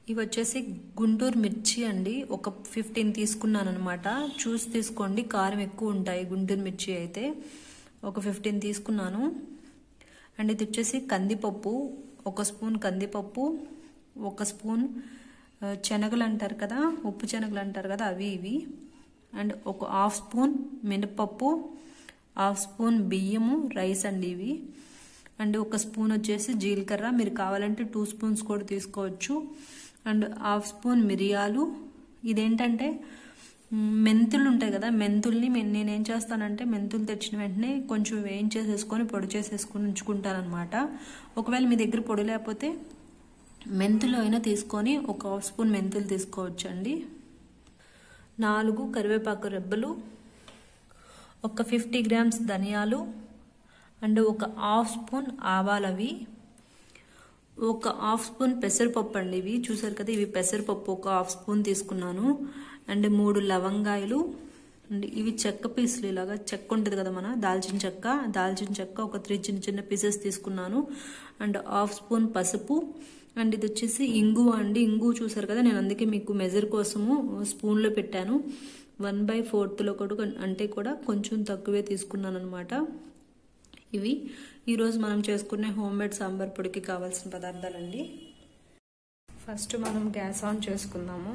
ఇవి వచ్చేసి గుంటూరు మిర్చి అండి ఒక ఫిఫ్టీన్ తీసుకున్నాను అనమాట చూసి తీసుకోండి కారం ఎక్కువ ఉంటాయి గుంటూరు మిర్చి అయితే ఒక ఫిఫ్టీన్ తీసుకున్నాను అండ్ ఇది వచ్చేసి కందిపప్పు ఒక స్పూన్ కందిపప్పు ఒక స్పూన్ ఆ, శనగలు అంటారు కదా ఉప్పు శనగలు అంటారు కదా అవి ఇవి అండ్ ఒక హాఫ్ స్పూన్ మినపప్పు హాఫ్ స్పూన్ బియ్యము రైస్ అండి ఇవి అండ్ ఒక స్పూన్ వచ్చేసి జీలకర్ర మీరు కావాలంటే టూ స్పూన్స్ కూడా తీసుకోవచ్చు అండ్ హాఫ్ స్పూన్ మిరియాలు ఇదేంటంటే మ్, మెంతులు ఉంటాయి కదా మెంతుల్ని మే- నేనేం చేస్తానంటే మెంతులు తెచ్చిన వెంటనే కొంచెం వేయించేసేసుకొని పొడి చేసేసుకొని ఉంచుకుంటాను అనమాట ఒకవేళ మీ దగ్గర పొడి లేకపోతే మెంతులు అయినా తీసుకొని ఒక హాఫ్ స్పూన్ మెంతులు తీసుకోవచ్చు అండి నాలుగు కరివేపాకు రెబ్బలు ఒక ఫిఫ్టీ గ్రామ్స్ ధనియాలు అండ్ ఒక హాఫ్ స్పూన్ ఆవాలవి ఒక హాఫ్ స్పూన్ పెసరపప్పు అండి ఇవి చూసారు కదా ఇవి పెసరపప్పు ఒక హాఫ్ స్పూన్ తీసుకున్నాను అండ్ మూడు లవంగాయలు అండ్ ఇవి చెక్క పీసులు ఇలాగా చెక్క ఉంటుంది కదా మన దాల్చిన చెక్క దాల్చిన చెక్క ఒక త్రీ చిన్న చిన్న పీసెస్ తీసుకున్నాను అండ్ హాఫ్ స్పూన్ పసుపు అండ్ ఇది వచ్చేసి ఇంగువ అండి ఇంగువ చూసారు కదా నేను అందుకే మీకు మెజర్ కోసము స్పూన్లో పెట్టాను వన్ బై ఫోర్త్లో కూడా అంటే కూడా కొంచెం తక్కువే తీసుకున్నాను అనమాట ఇవి ఈరోజు మనం చేసుకునే హోమ్ మేడ్ సాంబార్ పొడికి కావాల్సిన పదార్థాలండి ఫస్ట్ మనం గ్యాస్ ఆన్ చేసుకుందాము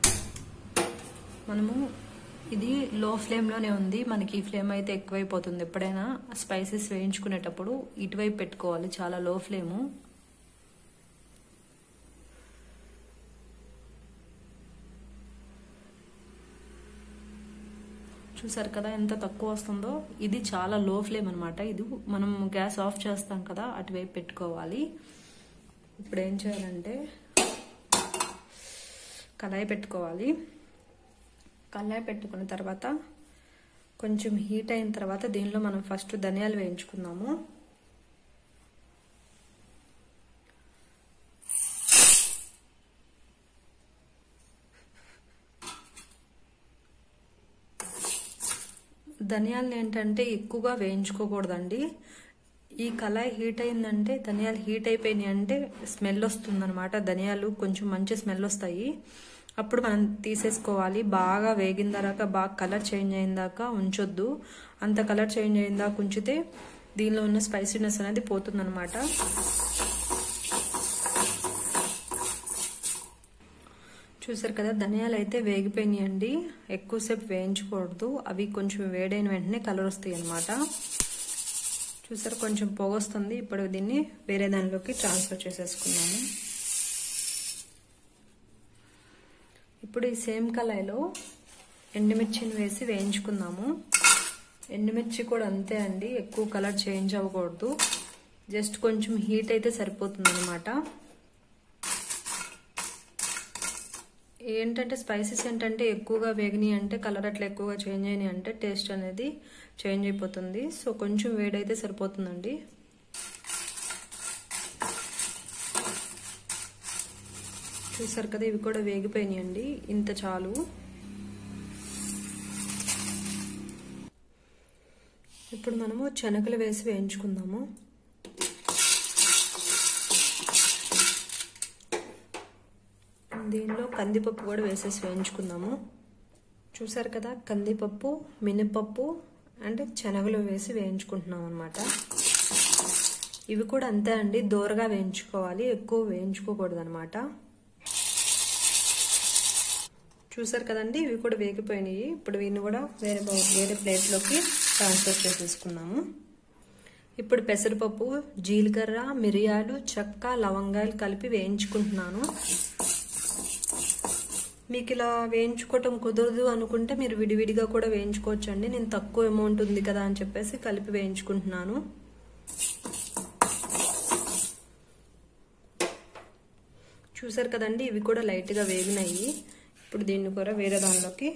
మనము ఇది లో ఫ్లేమ్లోనే ఉంది మనకి ఈ ఫ్లేమ్ అయితే ఎక్కువైపోతుంది ఎప్పుడైనా స్పైసెస్ వేయించుకునేటప్పుడు ఇటువైపు పెట్టుకోవాలి చాలా లో ఫ్లేము చూసారు కదా ఎంత తక్కువ వస్తుందో ఇది చాలా లో ఫ్లేమ్ అనమాట ఇది మనం గ్యాస్ ఆఫ్ చేస్తాం కదా అటువైపు పెట్టుకోవాలి ఇప్పుడు ఏం చేయాలంటే కళాయి పెట్టుకోవాలి కళాయి పెట్టుకున్న తర్వాత కొంచెం హీట్ అయిన తర్వాత దీనిలో మనం ఫస్ట్ ధనియాలు వేయించుకుందాము ధనియాలు ఏంటంటే ఎక్కువగా వేయించుకోకూడదండి ఈ కళాయి హీట్ అయిందంటే ధనియాలు హీట్ అయిపోయినాయి అంటే స్మెల్ వస్తుందన్నమాట ధనియాలు కొంచెం మంచి స్మెల్ వస్తాయి అప్పుడు మనం తీసేసుకోవాలి బాగా వేగిన దాకా బాగా కలర్ చేంజ్ అయిన దాకా ఉంచొద్దు అంత కలర్ చేంజ్ అయిన దాకా ఉంచితే దీనిలో ఉన్న స్పైసీనెస్ అనేది పోతుందన్నమాట చూసారు కదా ధనియాలు అయితే వేగిపోయినాయండి ఎక్కువసేపు వేయించకూడదు అవి కొంచెం వేడైన వెంటనే కలర్ వస్తాయి అన్నమాట చూసారు కొంచెం పొగ వస్తుంది ఇప్పుడు దీన్ని వేరే దానిలోకి ట్రాన్స్ఫర్ చేసేసుకున్నాము ఇప్పుడు ఈ సేమ్ కళాయిలో ఎండుమిర్చిని వేసి వేయించుకుందాము ఎండుమిర్చి కూడా అంతే అండి ఎక్కువ కలర్ చేంజ్ అవ్వకూడదు జస్ట్ కొంచెం హీట్ అయితే సరిపోతుంది అనమాట ఏంటంటే స్పైసెస్ ఏంటంటే ఎక్కువగా వేగినాయి అంటే కలర్ అట్లా ఎక్కువగా చేంజ్ అయినాయి అంటే టేస్ట్ అనేది చేంజ్ అయిపోతుంది సో కొంచెం వేడైతే సరిపోతుందండి చూసారు కదా ఇవి కూడా వేగిపోయినాయండి ఇంత చాలు ఇప్పుడు మనము శనగలు వేసి వేయించుకుందాము దీనిలో కందిపప్పు కూడా వేసేసి వేయించుకుందాము చూసారు కదా కందిపప్పు మినపప్పు అండ్ శనగలు వేసి వేయించుకుంటున్నాం అనమాట ఇవి కూడా అంతే అండి దూరగా వేయించుకోవాలి ఎక్కువ వేయించుకోకూడదు అనమాట చూసారు కదండి ఇవి కూడా వేగిపోయినాయి ఇప్పుడు వీటిని కూడా వేరే వేరే ప్లేట్లోకి ట్రాన్స్ఫర్ చేసేసుకున్నాము ఇప్పుడు పెసరపప్పు జీలకర్ర మిరియాలు చెక్క లవంగాయలు కలిపి వేయించుకుంటున్నాను మీకు ఇలా వేయించుకోవటం కుదరదు అనుకుంటే మీరు విడివిడిగా కూడా వేయించుకోవచ్చు అండి నేను తక్కువ అమౌంట్ ఉంది కదా అని చెప్పేసి కలిపి వేయించుకుంటున్నాను చూసారు కదండి ఇవి కూడా లైట్గా వేగినాయి ఇప్పుడు దీన్ని కూడా వేరే దానిలోకి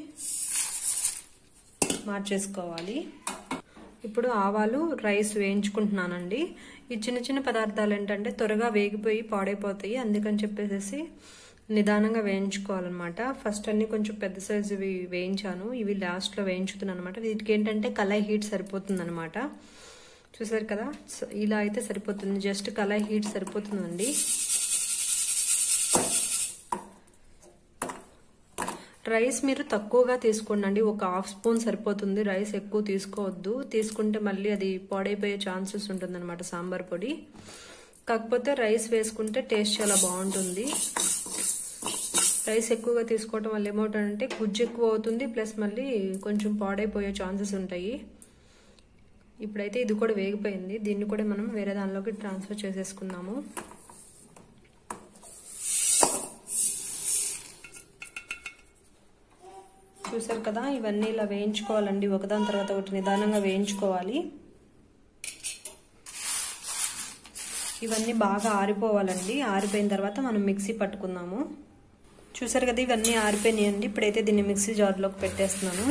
మార్చేసుకోవాలి ఇప్పుడు ఆవాలు రైస్ వేయించుకుంటున్నానండి ఈ చిన్న చిన్న పదార్థాలు ఏంటంటే త్వరగా వేగిపోయి పాడైపోతాయి అందుకని చెప్పేసి నిదానంగా వేయించుకోవాలన్నమాట ఫస్ట్ అన్ని కొంచెం పెద్ద సైజు వేయించాను ఇవి లాస్ట్లో వేయించుతున్నాను అనమాట వీటికి ఏంటంటే కళాయి హీట్ సరిపోతుంది అనమాట చూసారు కదా ఇలా అయితే సరిపోతుంది జస్ట్ కళాయి హీట్ సరిపోతుందండి రైస్ మీరు తక్కువగా తీసుకోండి ఒక హాఫ్ స్పూన్ సరిపోతుంది రైస్ ఎక్కువ తీసుకోవద్దు తీసుకుంటే మళ్ళీ అది పాడైపోయే ఛాన్సెస్ ఉంటుందన్నమాట సాంబార్ పొడి కాకపోతే రైస్ వేసుకుంటే టేస్ట్ చాలా బాగుంటుంది రైస్ ఎక్కువగా తీసుకోవడం వల్ల ఏమవుతుందంటే గుజ్జు ఎక్కువ అవుతుంది ప్లస్ మళ్ళీ కొంచెం పాడైపోయే ఛాన్సెస్ ఉంటాయి ఇప్పుడైతే ఇది కూడా వేగిపోయింది దీన్ని కూడా మనం వేరే దానిలోకి ట్రాన్స్ఫర్ చేసేసుకుందాము చూసారు కదా ఇవన్నీ ఇలా వేయించుకోవాలండి ఒకదాని తర్వాత ఒకటి నిదానంగా వేయించుకోవాలి ఇవన్నీ బాగా ఆరిపోవాలండి ఆరిపోయిన తర్వాత మనం మిక్సీ పట్టుకుందాము చూసారు కదా ఇవన్నీ ఆరిపోయినాయండి ఇప్పుడైతే దీన్ని మిక్సీ జార్లోకి పెట్టేస్తున్నాను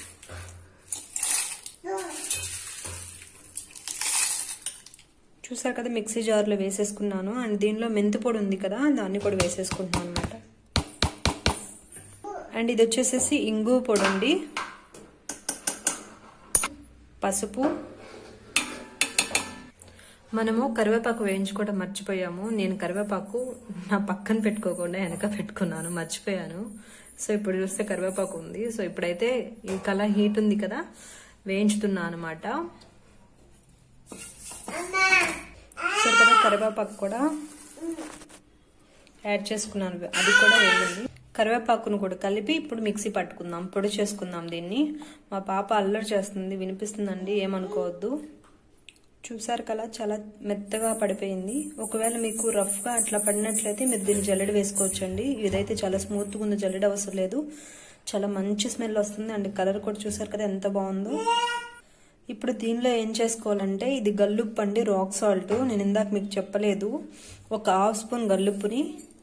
చూసారు కదా మిక్సీ జార్లో వేసేసుకున్నాను అండ్ దీనిలో మెంతి పొడి ఉంది కదా దాన్ని కూడా వేసేసుకుంటున్నాను అనమాట అండ్ ఇది వచ్చేసేసి ఇంగు పొడి అండి పసుపు మనము కరివేపాకు వేయించుకోవడం మర్చిపోయాము నేను కరివేపాకు నా పక్కన పెట్టుకోకుండా వెనక పెట్టుకున్నాను మర్చిపోయాను సో ఇప్పుడు చూస్తే కరివేపాకు ఉంది సో ఇప్పుడైతే ఈ కల హీట్ ఉంది కదా వేయించుతున్నా అనమాట సో కదా కరివేపాకు కూడా యాడ్ చేసుకున్నాను అది కూడా వెళ్ళింది కరివేపాకును కూడా కలిపి ఇప్పుడు మిక్సీ పట్టుకుందాం పొడి చేసుకుందాం దీన్ని మా పాప అల్లరి చేస్తుంది వినిపిస్తుందండి ఏమనుకోవద్దు చూసారు కదా చాలా మెత్తగా పడిపోయింది ఒకవేళ మీకు రఫ్గా అట్లా పడినట్లయితే మీరు దీన్ని జల్లెడ వేసుకోవచ్చండి ఇదైతే చాలా స్మూత్గా ఉంది జల్లెడ అవసరం లేదు చాలా మంచి స్మెల్ వస్తుంది అండ్ కలర్ కూడా చూసారు కదా ఎంత బాగుందో ఇప్పుడు దీనిలో ఏం చేసుకోవాలంటే ఇది గల్లుప్పు అండి రాక్ సాల్ట్ నేను ఇందాక మీకు చెప్పలేదు ఒక హాఫ్ స్పూన్ గల్లుప్పుని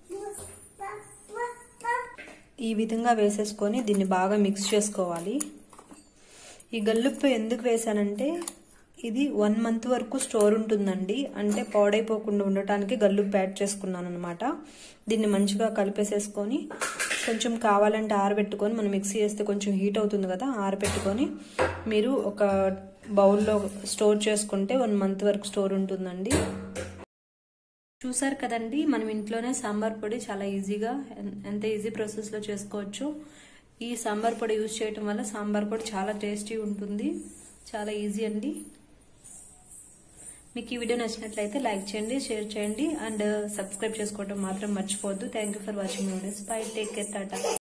ఈ విధంగా వేసేసుకొని దీన్ని బాగా మిక్స్ చేసుకోవాలి ఈ గల్లుప్పు ఎందుకు వేసానంటే ఇది వన్ మంత్ వరకు స్టోర్ ఉంటుందండి అంటే పాడైపోకుండా ఉండటానికి గల్లుప్పు యాడ్ చేసుకున్నాను అనమాట దీన్ని మంచిగా కలిపేసేసుకొని కొంచెం కావాలంటే ఆరబెట్టుకొని మనం మిక్సీ చేస్తే కొంచెం హీట్ అవుతుంది కదా ఆరబెట్టుకొని మీరు ఒక బౌల్లో స్టోర్ చేసుకుంటే వన్ మంత్ వరకు స్టోర్ ఉంటుందండి చూసారు కదండి మనం ఇంట్లోనే సాంబార్ పొడి చాలా ఈజీగా ఎంత ఈజీ ప్రాసెస్లో చేసుకోవచ్చు ఈ సాంబార్ పొడి యూజ్ చేయటం వల్ల సాంబార్ పొడి చాలా టేస్టీ ఉంటుంది చాలా ఈజీ అండి మీకు ఈ వీడియో నచ్చినట్లయితే లైక్ చేయండి షేర్ చేయండి అండ్ సబ్స్క్రైబ్ చేసుకోవడం మాత్రం మర్చిపోవద్దు thank you for watching videos bye take care Tata